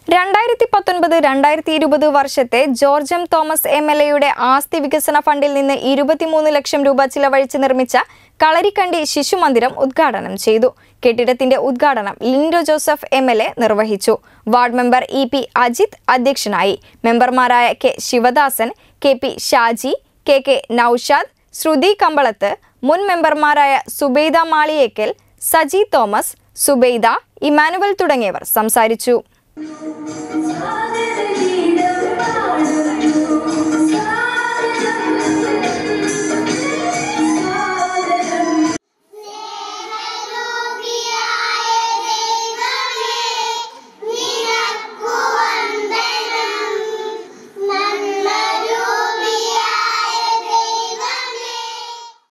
രണ്ടായിരത്തി പത്തൊൻപത് രണ്ടായിരത്തി ഇരുപത് വർഷത്തെ George M Thomas M L എയുടെ ആസ്തി വികസന ഫണ്ടിൽ നിന്ന് ഇരുപത്തിമൂന്ന് ലക്ഷം രൂപ ചിലവഴിച്ച് നിർമ്മിച്ച കളരിക്കണ്ടി ശിശുമന്ദിരം ഉദ്ഘാടനം ചെയ്തു കെട്ടിടത്തിന്റെ ഉദ്ഘാടനം Linto Joseph M L A നിർവഹിച്ചു ward member E P Ajith അധ്യക്ഷനായി മെമ്പർമാരായ K Sivadasan K P Shaji K K Noushad Sruthi Kambalath മുൻ മെമ്പർമാരായ സുബൈദ മാളിയേക്കൽ സജി തോമസ് സുബൈദ ഇമാനുവൽ തുടങ്ങിയവർ സംസാരിച്ചു Stars